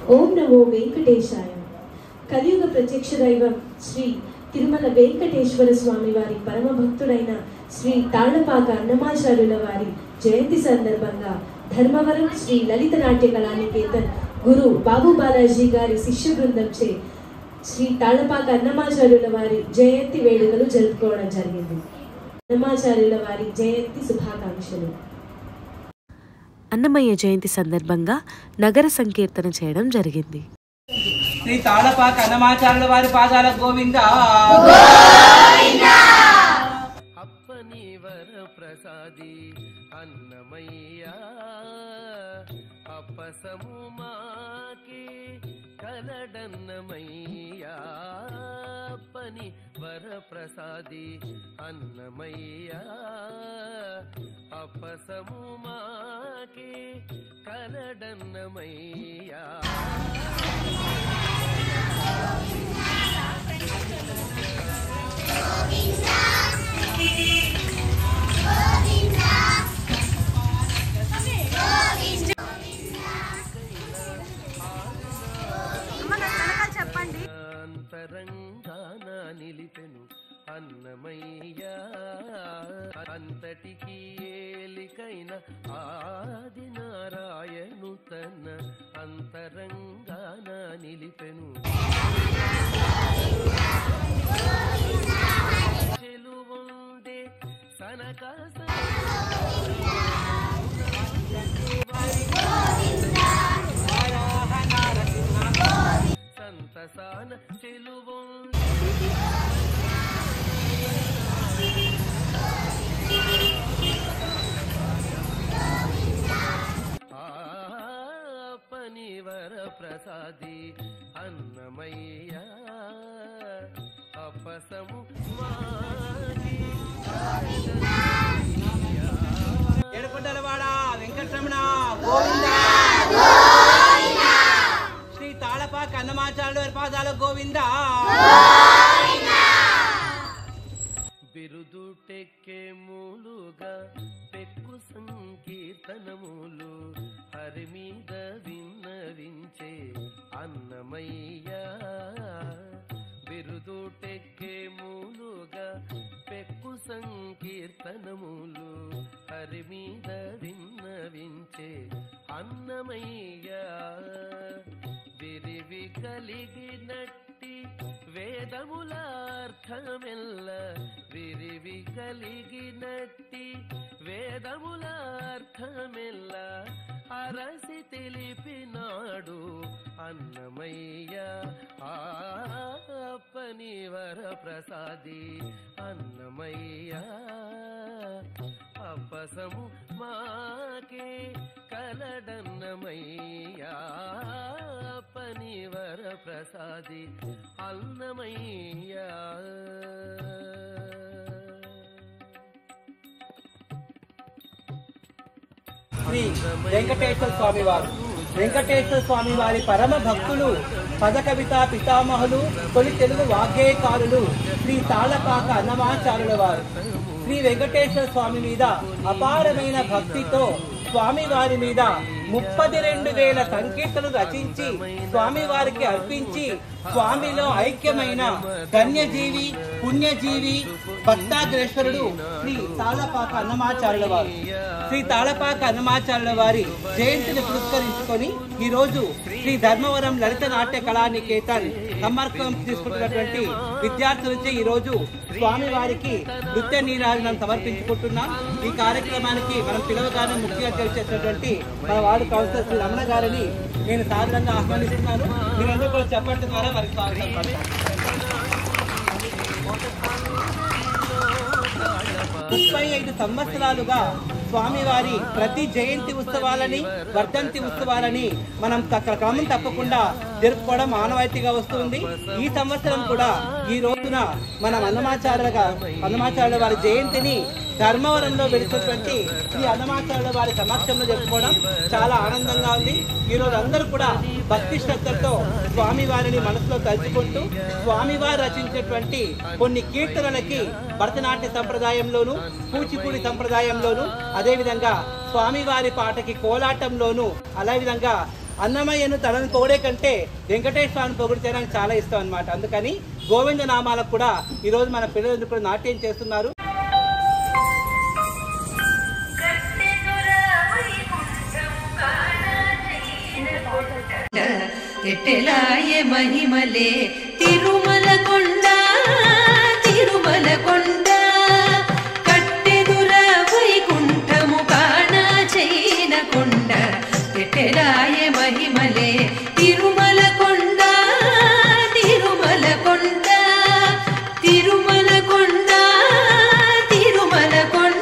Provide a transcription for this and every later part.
ఓం నమో వెంకటేశాయ కలియుగ ప్రత్యక్ష దైవం శ్రీ తిరుమల వెంకటేశ్వర స్వామి వారి పరమ భక్తుడైన శ్రీ తాళ్లపాక అన్నమాచార్యుల వారి జయంతి సందర్భంగా ధర్మవరం శ్రీ లలిత నాట్య కళానికేతన్ గురు బాబు బాలాజీ గారి శిష్య బృందంచే శ్రీ తాళ్లపాక అన్నమాచార్యుల వారి జయంతి వేడుకలు జరుపుకోవడం జరిగింది అన్నమాచార్యుల వారి జయంతి శుభాకాంక్షలు అన్నమయ్య జయంతి సందర్భంగా నగర సంకీర్తన చేయడం జరిగింది శ్రీ తాళపాక అన్నమాచార్యుల వారి పాదాల గోవింద అప్పని వర ప్రసాది అన్నమయ్యా అప్పసము మాకి కలడన్నమయ్యా అప్పని వర ప్రసాది అన్నమయ్యా అప్పసము మాకి కలడన్నమయ్యా అంతరంగాన నిలిపెను అన్నమయ్యా అంతటికి ఏలికైన ఆది నారాయణు తన అంతరంగాన నిలిపెను చెలువుండే సనక సంతసాన చెలువుండే పనివర ప్రసాది అన్నమయ్య అపసము మాకి ఏడుకొండలవాడ వెంకటరమణ గోవింద శ్రీ తాళపాక అన్నమాచార్యుల వారి పాదాల గోవింద బిరుదుటెక్కే మూలుగా పెక్కు సంకీర్తనములు హరి మీద విన్నవించే అన్నమయ్య బిరుదుటెక్కే మూలుగా పెక్కు సంకీర్తనములు హరి మీద విన్నవించే అన్నమయ్య విరివి కలిగినట్టి వేదములార్థమెల్ల విరివి కలిగినట్టి వేదములార్థమెల్ల అరసి తెలిపినాడు అన్నమయ్య ఆపని వర ప్రసాది అన్నమయ్య అప్పసము మాకే కలడన్నమయ్యా పని వర ప్రసాది అన్నమయ్యా శ్రీ వెంకటేశ్వర స్వామి వారు వెంకటేశ్వర స్వామి వారి పరమ భక్తులు పద కవిత పితామహులు తొలి తెలుగు వాగ్గేయకారులు శ్రీ తాళపాక అన్నమాచారుల వారు శ్రీ వెంకటేశ్వర స్వామి మీద అపారమైన భక్తితో స్వామి వారి మీద ముప్పది రెండు వేల సంకీర్తనలు రచించి స్వామి వారికి అర్పించి స్వామిలో ఐక్యమైన ధన్యజీవి పుణ్యజీవి భక్తాగ్రేశ్వరుడు శ్రీ తాళపాక అన్నమాచార్యుల వారు శ్రీ తాళపాక అన్నమాచార్యుల వారి జయంతిని పురస్కరించుకొని ఈ రోజు శ్రీ ధర్మవరం లలిత నాట్య కళానికేతన్ సమర్పం తీసుకుంటున్నటువంటి విద్యార్థులచే ఈ రోజు స్వామి వారికి నృత్య నీరాజనం సమర్పించుకుంటున్నాం ఈ కార్యక్రమానికి మనం పిలవగానే ముఖ్య అతిథి చేసినటువంటి మన వార్డు కౌన్సిలర్ శ్రీ రమణ గారిని నేను సాధారణంగా ఆహ్వానిస్తున్నాను మీరందరూ కూడా చెప్పడం ద్వారా వారికి స్వాగతం పలకాలి. ముప్పై ఐదు సంవత్సరాలుగా స్వామివారి ప్రతి జయంతి ఉత్సవాలని వర్ధంతి ఉత్సవాలని మనం తక్క- క్రమం తప్పకుండా జరుపుకోవడం ఆనవాయితీగా వస్తుంది ఈ సంవత్సరం కూడా ఈ రోజున మన అన్నమాచార్యులుగా అన్నమాచార్యుల వారి జయంతిని ధర్మవరంలో వెళుతున్నటువంటి ఈ అన్నమాచార్యుల వారి సమక్షంలో జరుపుకోవడం చాలా ఆనందంగా ఉంది ఈ రోజు అందరూ కూడా భక్తి శ్రద్ధలతో స్వామి వారిని మనసులో తలుచుకుంటూ స్వామివారు రచించినటువంటి కొన్ని కీర్తనలకి భరతనాట్య సంప్రదాయంలోను కూచిపూడి సంప్రదాయంలోను అదేవిధంగా స్వామివారి పాటకి కోలాటంలోను అదేవిధంగా అన్నమయ్యను తనని పొగిడే కంటే వెంకటేశ్వర స్వామిని పొగిడితే నాకు చాలా ఇష్టం అనమాట అందుకని గోవింద నామాలకు కూడా ఈరోజు మన పిల్లలు కూడా నాట్యం చేస్తున్నారు ఎట్టెలాయ మహిమలే తిరుమల కొండ తిరుమల కొండ కట్టెదుర వైకుంఠము కాణ చైన కొండ ఎట్టెలాయ మహిమలే తిరుమల కొండ తిరుమల కొండ తిరుమల కొండ తిరుమల కొండ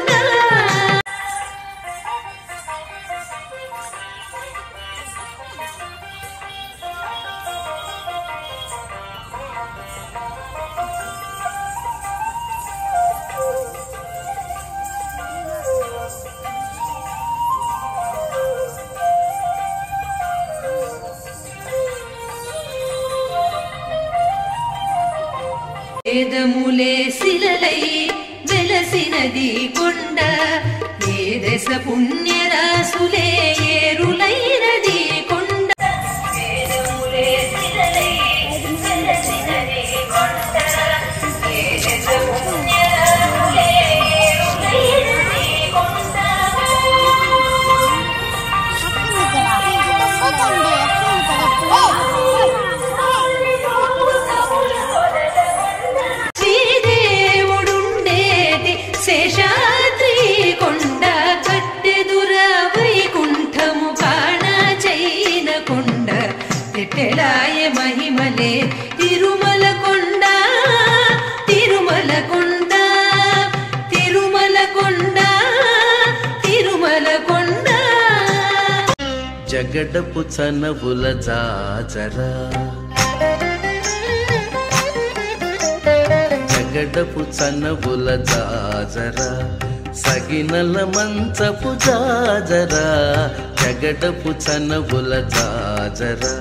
వేదములే శిలలై వెలసినది కొండ ఏ దశ పుణ్యరాసులే ఏరులైనది కొండ వేదములే శిలలై వెలసినది కొండ ఏ దశ పుణ్యరాసులే ఏరులైనది కొండ శ్రీదేవుడుండేటి శేషాద్రి కొండ కట్టెదుర వైకుంఠము కాణ చైన కొండ పెట్టెలాయ మహిమలే తిరుమల కొండ తిరుమల కొండ తిరుమల కొండ తిరుమల కొండ జగడపు చనవుల జాజరా జగడపు చనవుల జాజరా సగినల మంచపు జాజరా జగడపు చనవుల జాజరా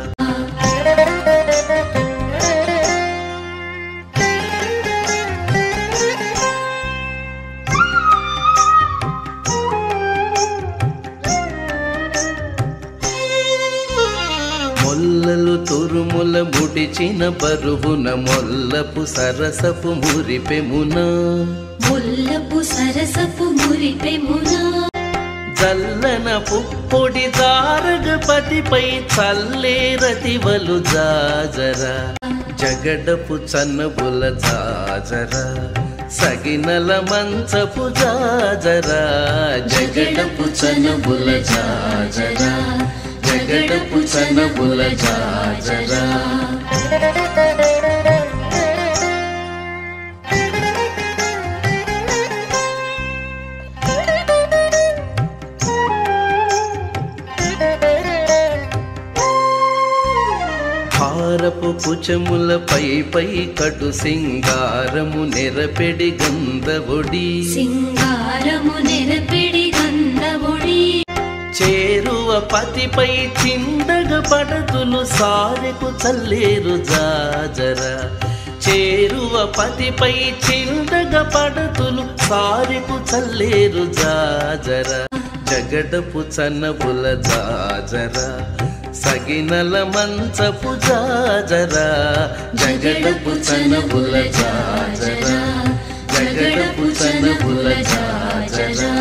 మొల్లలు తురుముల ముడిచిన బరువున మొల్లపు సరసపు మురిపెమున ముల్లపు సరసపు మురిపెమునా జల్లన పుప్పొడి జారగపతిపై చల్లేరతివలు జాజరా జగడపు చన్నబుల జాజరా సగినల మంచపు జాజరా జగడపు చనబుల జాజరా జగడపు చనబుల జాజరా హారపు కుచముల పై పై కటు సింగారము నెరపెడి గంధవుడి సింగారము నెరపిడి గంధవుడి చేరువ పతిపై చిందగ పడతులు సారెకు చల్లేరు జాజరా చేరువ పతిపై చిందగ పడతులు సారెకు చల్లేరు జాజరా జగడపు చన్నబుల జాజరా సగినల మంచపు జాజరా జగడపు చన్నబుల జాజరా జగడపు చన్నబుల జాజరా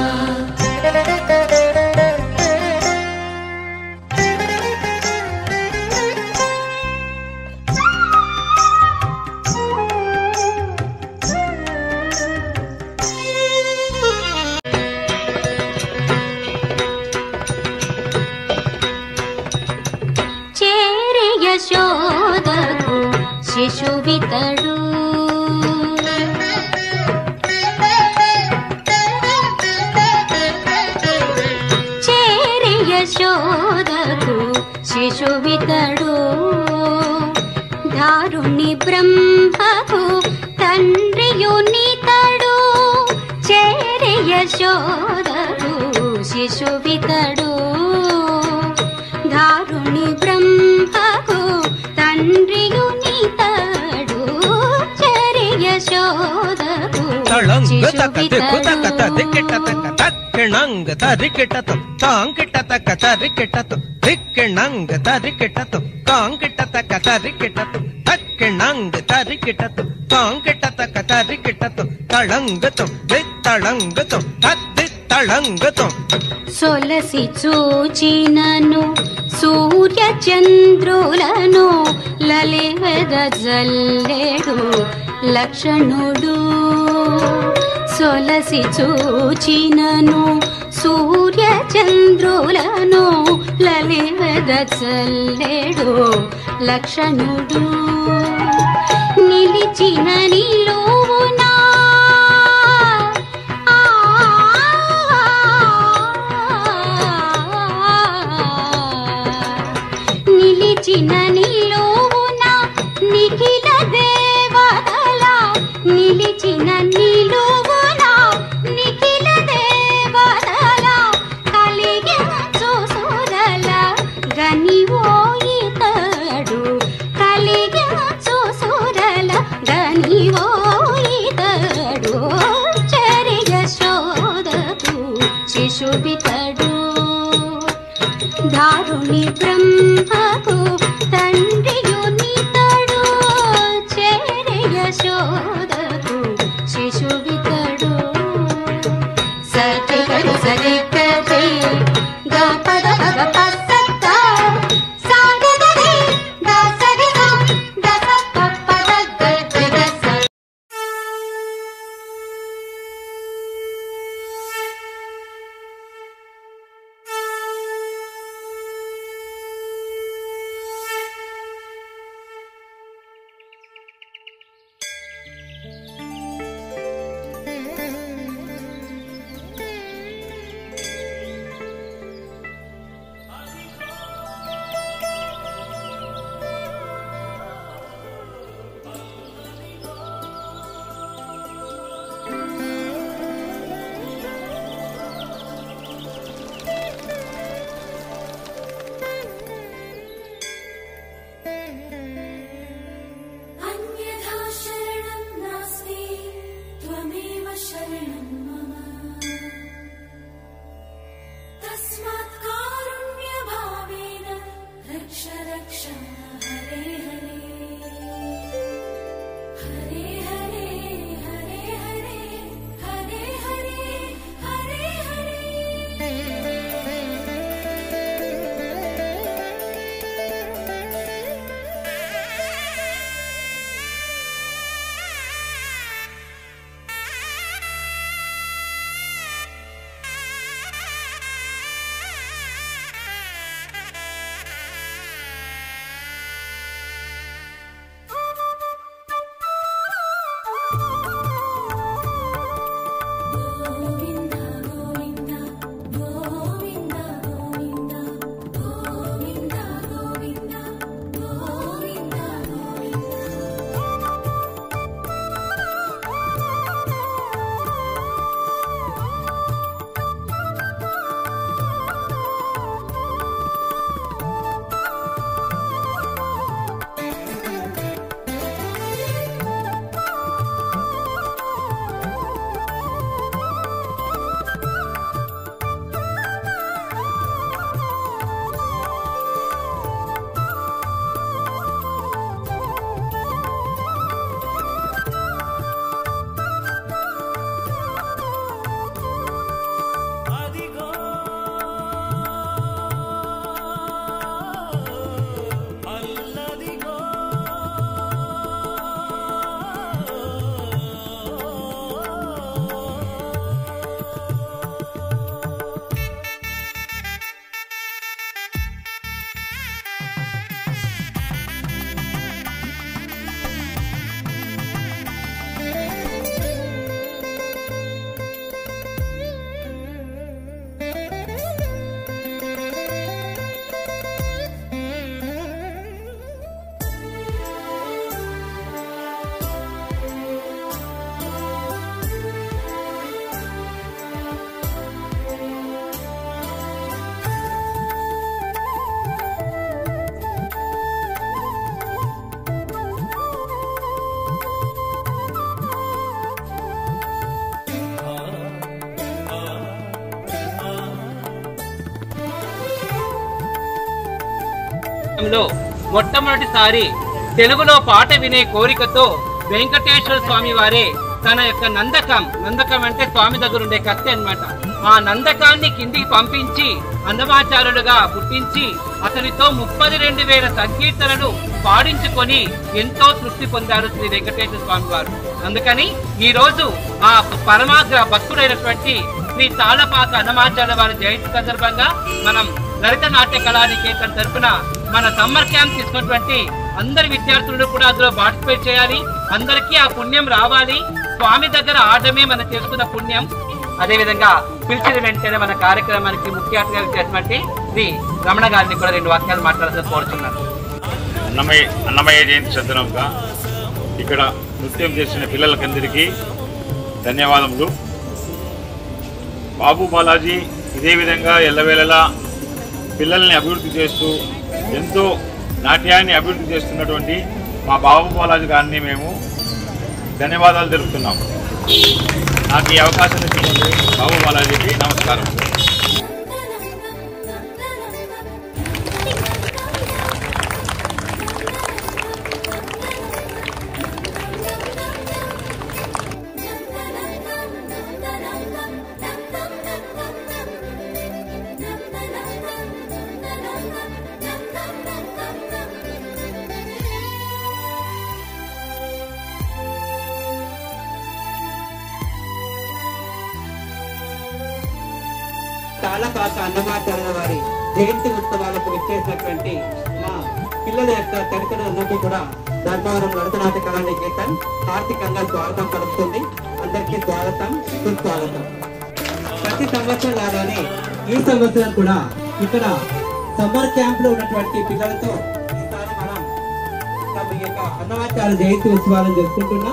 చేరి యశోదకు శిశువితడు చేరి యశోదకు శిశువితడు దారుణి బ్రహ్మకు తండ్రియునితడు చేరి యశోదకు శిశువితడు దారుణి బ్రహ్మకు తండ్రియునితడు చెరి యశోదకు శిశువితడు దిక్కిణంగ తరికిటతో తాంకిటత కతరికిటతో దిక్కిణంగ తరికిటతో తాంకిటత కతరికిటతో తక్కిణంగ తరికిటతో తాంకిటత కతరికిటతో తళంగతో దిత్తళంగతో తద్దిత్తళంగతో సొలసి చూచినను సూర్య చంద్రులను లలివెద జల్లెడు లక్షణుడు సొలసి చూచినను సూర్య చంద్రులను లలివెద జల్లెడు లక్షణుడు నిలిచిన నిలువునా నిలిచిన నిలువున నిఖిల దేవతల నిలిచిన నిలువున నిఖిల దేవతల కలిగించు సురల గనివోయితడు కలిగించు సురల గనివోయితడు చర్య శోధకు శిశువితడు దారుణి బ్రహ్మకు తండ్రియునితడు చేరయ శోధకు శిశువితడు సతి గరి సరి గరి గా పద పద పసత్త సాగదరి గా సరి గా గా స ప పద గ గ గ స अन्यथा शरणं नास्ति त्वमेव शरणं मम तस्मात् कारुण्यभावेन रक्ष रक्ष हरे हरे हरे हरे हरे हरे हरे हरे हरे ఆ జీవితంలో మొట్టమొదటిసారి తెలుగులో పాట వినే కోరికతో వెంకటేశ్వర స్వామి వారే తన యొక్క నందకం నందకం అంటే స్వామి దగ్గర ఉండే కత్తి అన్నమాట ఆ నందకాన్ని కిందికి పంపించి అన్నమాచారులుగా పుట్టించి అతనితో ముప్పది రెండు వేల సంకీర్తనలు పాడించుకొని ఎంతో తృప్తి పొందారు శ్రీ వెంకటేశ్వర స్వామి వారు అందుకని ఈ రోజు ఆ పరమాగ్ర భక్తుడైనటువంటి శ్రీ తాళపాక అన్నమాచార్య వారి జయంతి సందర్భంగా మనం లలిత నాట్య కళా నికేతన్ తరపున మన సమ్మర్ క్యాంప్ తీసుకున్నటువంటి అందరి విద్యార్థులు కూడా అందులో పార్టిసిపేట్ చేయాలి అందరికీ ఆ పుణ్యం రావాలి స్వామి దగ్గర ఆడమే మనం చేసుకున్న పుణ్యం అదే విధంగా పిలిచిన వెంటనే మన కార్యక్రమానికి ముఖ్య అతిథిగా ఇచ్చేటువంటి శ్రీ రమణ గారిని కూడా రెండు వాక్యాలు మాట్లాడాల్సి కోరుతున్నాను అన్నమయ్య అన్నమయ్య జయంతి సందర్భంగా ఇక్కడ నృత్యం చేసిన పిల్లలకందరికీ ధన్యవాదములు బాబు బాలాజీ ఇదే విధంగా ఎల్లవేళలా పిల్లల్ని అభివృద్ధి చేస్తూ ఎంతో నాట్యాన్ని అభివృద్ధి చేస్తున్నటువంటి మా బాబు బాలాజీ గారిని మేము ధన్యవాదాలు తెలుపుతున్నాము నాకు ఈ అవకాశం ఇచ్చినందుకు బాబు బాలాజీకి నమస్కారం తాళపాక అన్నమాచార్య వారి జయంతి ఉత్సవాలకు విచ్చేసినటువంటి మా పిల్లల యొక్క తల్లిదండ్రులందరికీ కూడా ధర్మవరం నడతనాట కళా నికేతన్ హార్దికంగా స్వాగతం పలుకుతుంది అందరికీ స్వాగతం సుస్వాగతం ప్రతి సంవత్సరం లాగానే ఈ సంవత్సరం కూడా ఇక్కడ సమ్మర్ క్యాంప్ లో ఉన్నటువంటి పిల్లలతో ఈసారి మనం తమ యొక్క అన్నమాచార్య జయంతి ఉత్సవాలను జరుపుకుంటున్నాం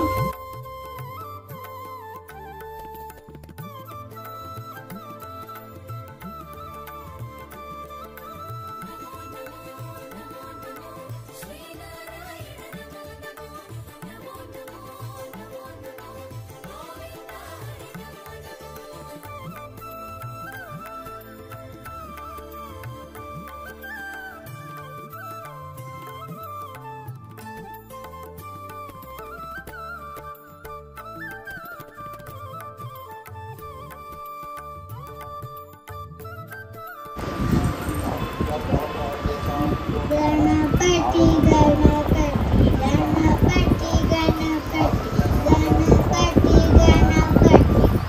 గణపతి గణపతి గణపతి గణపతి గణపతి గణపతి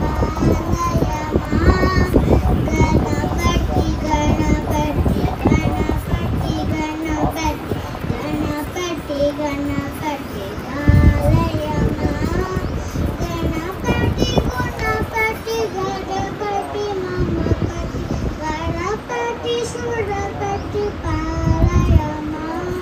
పాలయమా గణపతి గణపతి గణపతి గణపతి గణపతి గణపతి పాలయమా గణపతి గుణపతి గణపతి మమపతి గణపతి సురపతి పాలయమా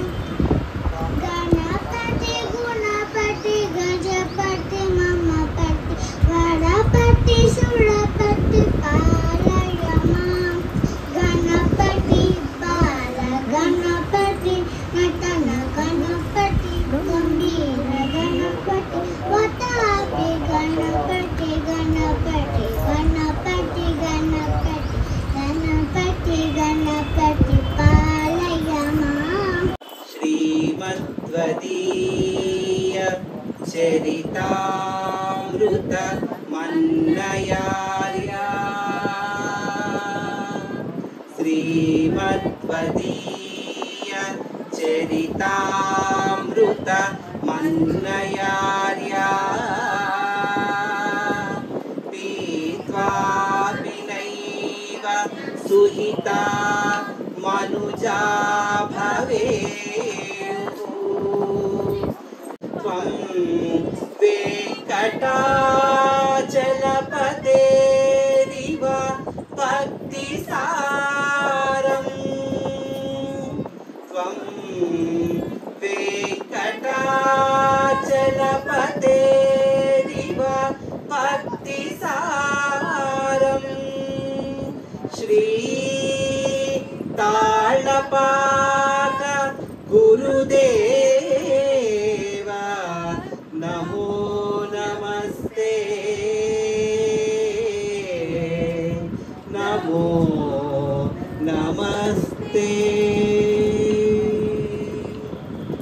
గణపతి గుణపతి గజపతి మమపతి గణపతి సురపతి పాలయమా గణపతి బాల గణపతి నటన గణపతి గంభీర గణపతి వతాపి గణపతి గణపతి గణపతి గణపతి గణపతి గణపతి పాలయమా శ్రీమద్వదీయ చరితామృత మన్నయార్యా శ్రీమద్వదీయ చరితామృత మన్నయార్యా పీత్వాపి నైవ సుహితా మనుజా భవేయుः त्वं वेङ्कटाचलपतेरिव भक्तिसारम् त्वं वेङ्कटाचलपतेरिव भक्तिसारम् श्री ताळपाक गुरुदेव नमो नमस्ते नमो नमस्ते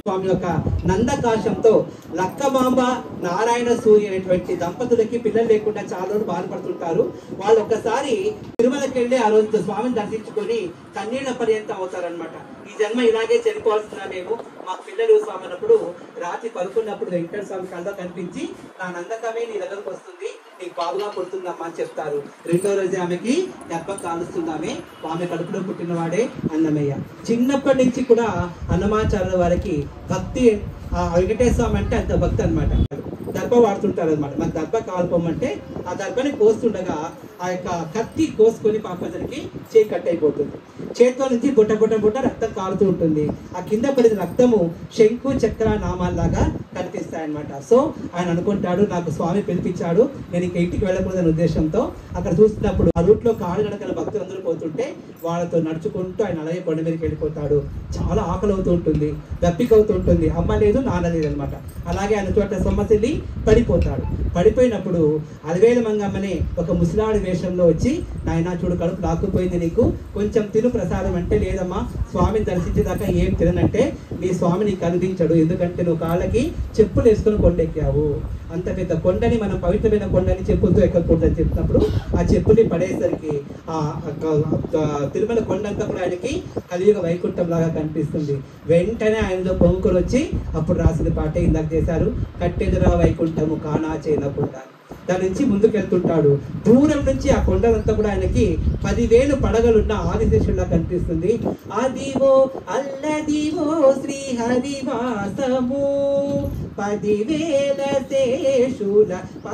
స్వామి యొక్క నందకాశంతో లక్కమాంబ నారాయణ సూర్య అనేటువంటి దంపతులకి పిల్లలు లేకుండా చాలా రోజులు బాధపడుతుంటారు వాళ్ళు ఒక్కసారి తిరుమలకి వెళ్ళి ఆ రోజు స్వామిని దర్శించుకొని కన్నీళ్ల పర్యంతం అవుతారనమాట ఈ జన్మ ఇలాగే చనిపోవాల్సిన మేము మా పిల్లలు స్వామి అన్నప్పుడు రాత్రి పడుకున్నప్పుడు వెంకట స్వామి కళ్ళ కనిపించి నా నందకమే నీ దగ్గరకు వస్తుంది నీకు బాబుగా పుడుతుందమ్మా అని చెప్తారు రెండో రోజు ఆమెకి గర్భం కాలుస్తుందామే ఆమె కడుపులో పుట్టినవాడే అన్నమయ్య చిన్నప్పటి నుంచి కూడా అన్నమాచార్యుల వారికి భక్తి ఆ వెంకటేశ్వర స్వామి అంటే అంత భక్తి అనమాట దర్భ వాడుతుంటారు అనమాట మన దర్భ కాల్పమంటే ఆ దర్భని కోస్తుండగా ఆ యొక్క కత్తి కోసుకొని పాపతనికి చేయి కట్ అయిపోతుంది చేతిలో నుంచి బుట్ట బుట్ట బుట్ట రక్తం కాలుతూ ఉంటుంది ఆ కింద పడిన రక్తము శంకు చక్ర నామాల్లాగా కనిపిస్తాయి అనమాట సో ఆయన అనుకుంటాడు నాకు స్వామి పిలిపించాడు నేను ఇంక ఇంటికి వెళ్ళకూడదనే ఉద్దేశంతో అక్కడ చూస్తున్నప్పుడు ఆ రూట్ లో కాళ్ళు నడకల భక్తులందరూ పోతుంటే వాళ్ళతో నడుచుకుంటూ ఆయన అలాగే కొండ మీదకి వెళ్ళిపోతాడు చాలా ఆకలి అవుతూ ఉంటుంది దప్పిక అవుతూ ఉంటుంది అమ్మ లేదు నాన్న లేదు అనమాట అలాగే ఆయన చోట సొమ్మసిల్లి పడిపోతాడు పడిపోయినప్పుడు అలివేల మంగమ్మని ఒక ముసలాడి వేషంలో వచ్చి నాయనా చూడు కడుపు లాక్కుపోయింది నీకు కొంచెం తిను ప్రసాదం అంటే లేదమ్మా స్వామిని దర్శించేదాకా ఏం తిననంటే నీ స్వామి నీకు కనిపించడు ఎందుకంటే నువ్వు కాళ్ళకి చెప్పులు వేసుకొని కొండెక్కావు అంత పెద్ద కొండని మనం పవిత్రమైన కొండని చెప్పులతో ఎక్కకూడదని చెప్పినప్పుడు ఆ చెప్పుని పడేసరికి ఆ ఆ తిరుమల కొండ అంతా కూడా ఆయనకి కలియుగ వైకుంఠం లాగా కనిపిస్తుంది వెంటనే ఆయనలో పొంగుకొని వచ్చి అప్పుడు రాసిన పాట ఇందాక చేశారు కట్టెదురా వైకుంఠము కానా చేయనకుండా దాని నుంచి ముందుకెళ్తుంటాడు దూరం నుంచి ఆ కొండలంతా కూడా ఆయనకి పదివేలు పడగలున్న ఆదిశేషుల్లా కనిపిస్తుంది అదివో అల్లదివో శ్రీ హరివాసము పదివేల శేషుల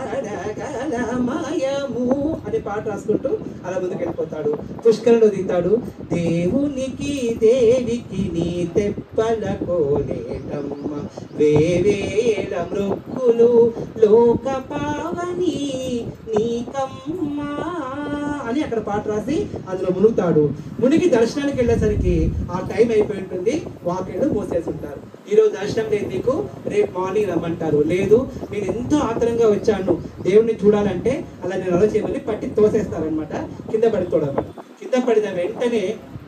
పడగలమయము అనే పాట రాసుకుంటూ అలా ముందుకెళ్ళిపోతాడు పుష్కరంలో దిగుతాడు దేవునికి దేవికి నీ తెప్పల కోలేటమ్మ వేవేల మృక్కులు లోక పావని నీకమ్మా అని అక్కడ పాట రాసి అందులో మునుగుతాడు మునిగి దర్శనానికి వెళ్ళేసరికి ఆ టైం అయిపోయి ఉంటుంది వాకేళ్ళు మూసేసి ఉంటారు ఈ రోజు దర్శనం లేదు నీకు రేపు మార్నింగ్ రమ్మంటారు లేదు నేను ఎంతో ఆత్రంగా వచ్చాను దేవుణ్ణి చూడాలంటే అలా నేను అలా చేయమని పట్టి తోసేస్తారనమాట కింద పడిపోవడం కింద పడిన వెంటనే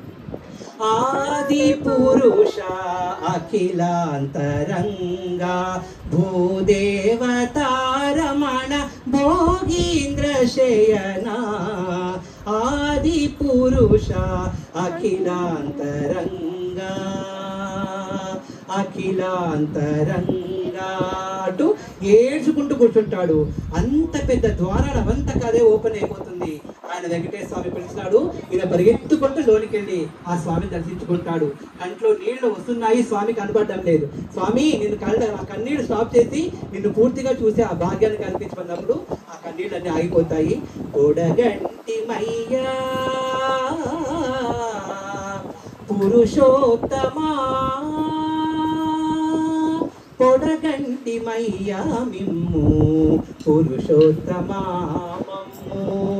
ఆది పురుష అఖిలాంతరంగా భూదేవతారమణ భోగీంద్ర శయనా ఆది పురుష అఖిలాంతరంగా అఖిలాంతరంగా అటు ఏడ్చుకుంటూ కూర్చుంటాడు అంత పెద్ద ద్వారాలు అవంతా కదే ఓపెన్ అయిపోతుంది ఆయన వెంకటేశ్వర స్వామి పిలిచినాడు ఈయన పరిగెత్తుకుంటూ లోనికి వెళ్ళి ఆ స్వామిని దర్శించుకుంటాడు కంట్లో నీళ్లు వస్తున్నాయి స్వామి కనబడడం లేదు స్వామి నిన్ను కళ్ళ ఆ కన్నీళ్లు స్టాప్ చేసి నిన్ను పూర్తిగా చూసి ఆ భాగ్యాన్ని కనిపించుకున్నప్పుడు ఆ కన్నీళ్ళు అన్ని ఆగిపోతాయి కొడగంటి మయ్యా పురుషోత్తమా పొడగంటి మయ్యా మిమ్ము పురుషోత్తమామమ్ము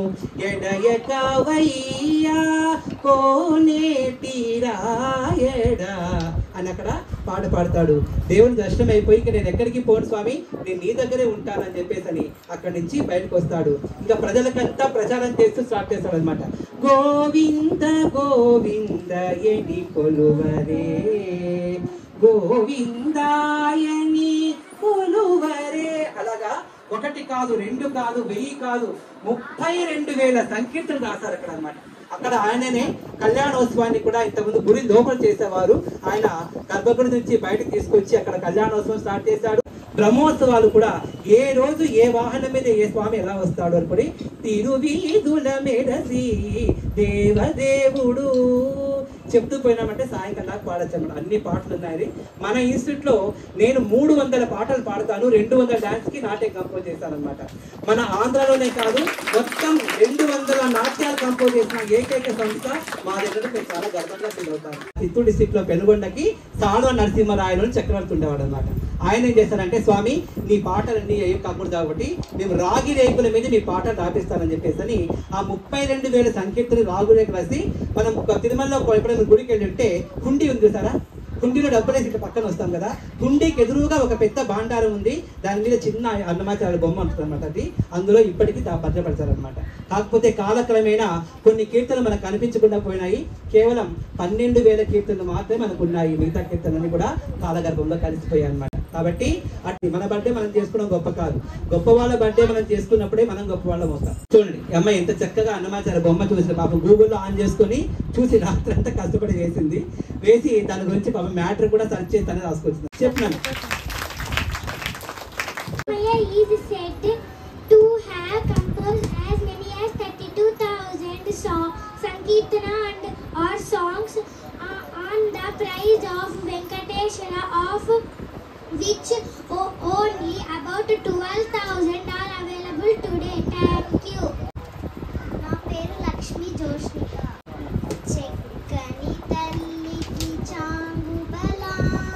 ఎడయకవయ్యా కోనేటి రాయడా అని అక్కడ పాట పాడతాడు దేవుని దర్శనం అయిపోయి ఇక నేను ఎక్కడికి పోను స్వామి నేను నీ దగ్గరే ఉంటానని చెప్పేసి అని అక్కడి నుంచి బయటకు వస్తాడు ఇంకా ప్రజలకంతా ప్రచారం చేస్తూ స్టార్ట్ చేస్తాడు అనమాట గోవింద గోవింద ఎడి కొలువరే గోవిందాయని కొలువరే అలాగా ఒకటి కాదు రెండు కాదు వెయ్యి కాదు ముప్పై రెండు వేల సంకీర్తనలు రాశారు అక్కడ అన్నమాట అక్కడ ఆయననే కళ్యాణోత్సవాన్ని కూడా ఇంతకుముందు గురి లోపల చేసేవారు ఆయన గర్భగుడి నుంచి బయటకు తీసుకొచ్చి అక్కడ కళ్యాణోత్సవం స్టార్ట్ చేశాడు బ్రహ్మోత్సవాలు కూడా ఏ రోజు ఏ వాహనం మీద ఏ స్వామి ఎలా వస్తాడు అనుకుని తిరువీధుల మెడసి దేవదేవుడు చెప్తూ పోయినామంటే సాయంకాలం దాకా పాడచ్చు అన్నమాట అన్ని పాటలు ఉన్నాయి మన ఇన్స్టిట్యూట్ లో నేను మూడు వందల పాటలు పాడతాను రెండు వందల డాన్స్ కి నాట్యం కంపోజ్ చేశాను అనమాట మన ఆంధ్రాలోనే కాదు మొత్తం రెండు వందల నాట్యాలు కంపోజ్ చేసిన ఏకైక సంస్థ మా దగ్గర మేము చాలా గర్వంగా ఫీల్ అవుతాం చిత్తూరు డిస్టిక్ లో పెనుగొండకి సాడవ నరసింహరాయలు అని చక్రవర్తి ఉండేవాడు అనమాట ఆయన ఏం చేశారంటే స్వామి నీ పాటలన్నీ ఏం కాకూడదు కాబట్టి మేము రాగి రేకుల మీద నీ పాటలు రాపిస్తానని చెప్పేసి అని ఆ ముప్పై రెండు వేల సంకీర్తన రాగు రేకు రాసి మనం ఒక తిరుమలలో ఎప్పుడైనా గుడికి వెళ్ళి ఉంటే హుండీ ఉంది సారా హుండీలో డబ్బులు వేసి ఇట్లా పక్కన వస్తాం కదా హుండీకి ఎదురుగా ఒక పెద్ద భాండారం ఉంది దాని మీద చిన్న అన్నమాచార్య బొమ్మ ఉంటుంది అనమాట అది అందులో ఇప్పటికీ దా- భద్రపడతారనమాట కాకపోతే కాలక్రమేణా కొన్ని కీర్తనలు మనకు కనిపించకుండా పోయినాయి కేవలం పన్నెండు వేల కీర్తనలు మాత్రమే మనకు ఉన్నాయి మిగతా కీర్తనలు కూడా కాలగర్భంలో కలిసిపోయాయి అనమాట కాబట్టి అట్టి మన బర్త్డే మనం చేసుకోవడం గొప్ప కాదు గొప్ప వాళ్ళ బర్త్డే మనం చేసుకున్నప్పుడే మనం గొప్ప వాళ్ళం అవుతాం చూడండి ఈ అమ్మాయి ఎంత చక్కగా అన్నమాచార్య బొమ్మ చూసిన పాపం గూగుల్లో ఆన్ చేసుకొని చూసి రాత్రి అంతా కష్టపడి వేసింది వేసి దాని గురించి పాపం మ్యాటర్ కూడా సెర్చ్ చేసి తనే రాసుకొచ్చింది చెప్పినాను Maya is said to have composed as many as 32,000 songs, Sankirtana and or songs uh, on the praise of Venkateshwara, of which o- only about 12,000 are available today. Thank you. నా పేరు లక్ష్మి జోష్ని చెక్కని తల్లికి చాంగుబలా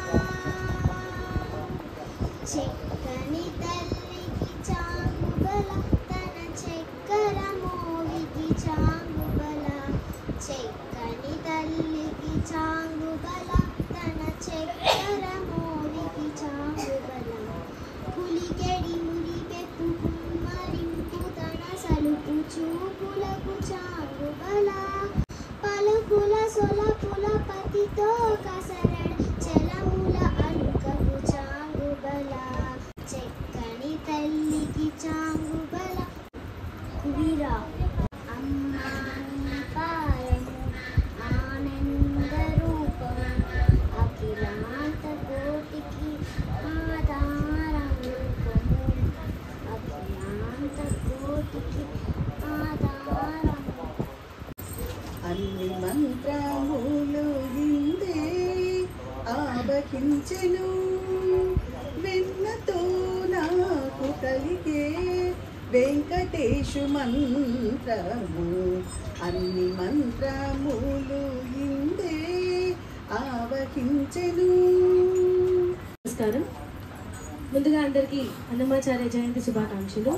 చెక్కని తల్లికి చాంగుబల తన చక్కెర మోవికి చాంగుబల చెక్కని తల్లికి చాంగుబల తన చక్కెర మోవికి చాంగుబల పులికెడి మురిపెప్పు కుమ్మరింపు తన సలుపు చూపులకు చాంగుబల పలుకుల సొలపుల పతితో కసరడ చలముల అలుకకు చాంగుబల చెక్కని తల్లికి చాంగుబల కువిరా అమ్మాని పారము ఆనంద రూపము అఖిలాంత కోటికి ఆధారం రూపము అఖిలాంత కోటికి ఆధారం అన్ని మంత్రములు విందే ఆవహించెను వెన్నతో నాకు కలిగే వెంకటేశు మంత్రము అన్ని మంత్రములు ఇందే ఆవహించెను నమస్కారం ముందుగా అందరికీ అన్నమాచార్య జయంతి శుభాకాంక్షలు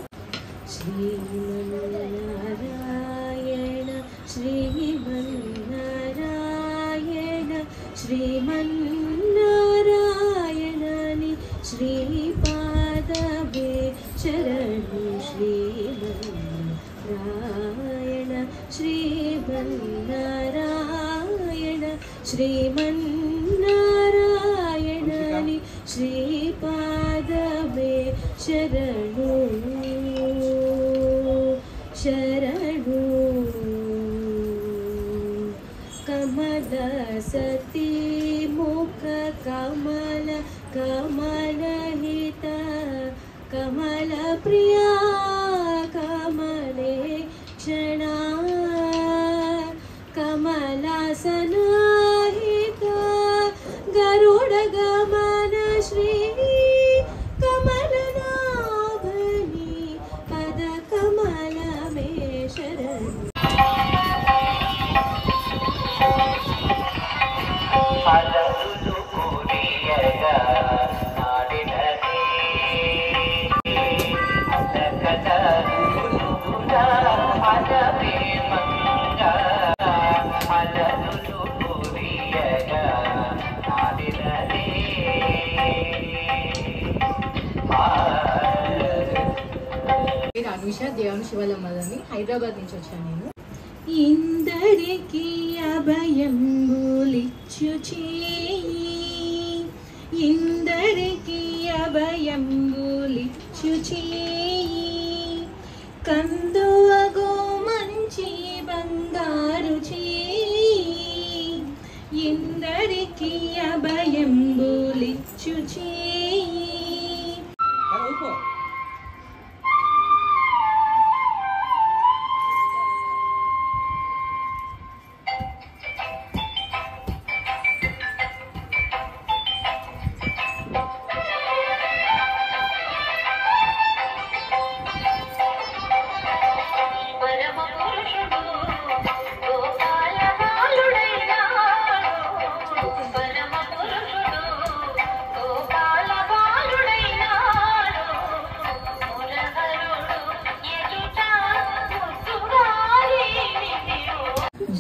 శ్రీమన్నారాయణ శ్రీమన్నారాయణ శ్రీమన్నారాయణని శ్రీపాదవే శరణు శ్రీమన్నారాయణ శ్రీమన్నారాయణ శ్రీమన్నారాయణని శ్రీపాదవే శరణు శరణు కమల సతీ ముఖ కమల కమలహిత కమల ప్రియా కమలే క్షణ కమలాసనాహిత గరుడ గమన శ్రీ కమలనాభని పద కమలమే శరణు పేరు అనుష దేవన్ శివలమ్మదని హైదరాబాద్ నుంచి వచ్చాను నేను ఇందరికి అభయంబులిచ్చు చేయి ఇందరికి అభయంబులిచ్చు చేయి కందువగో మంచి బంగారు చేయి ఇందరికి అభయంబులిచ్చు చేయి ఊరుకో. గోపాల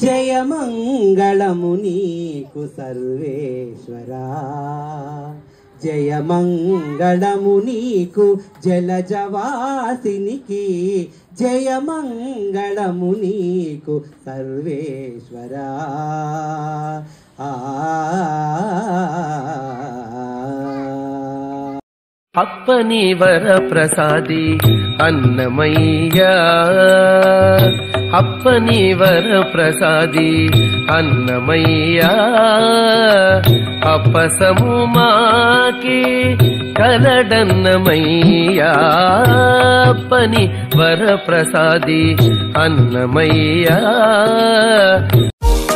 జయమంగళము నీకు సర్వేశ్వరా జయమంగళము నీకు జలజవాసినికి జయమంగళము నీకు సర్వేశ్వరా ఆ అప్పని వర ప్రసాది అన్నమయ్యా అప్పని వర ప్రసాది అన్నమయ్యా అప్పసము మాకి కలడన్నమయ్యా అప్పని వర ప్రసాది అన్నమయ్యా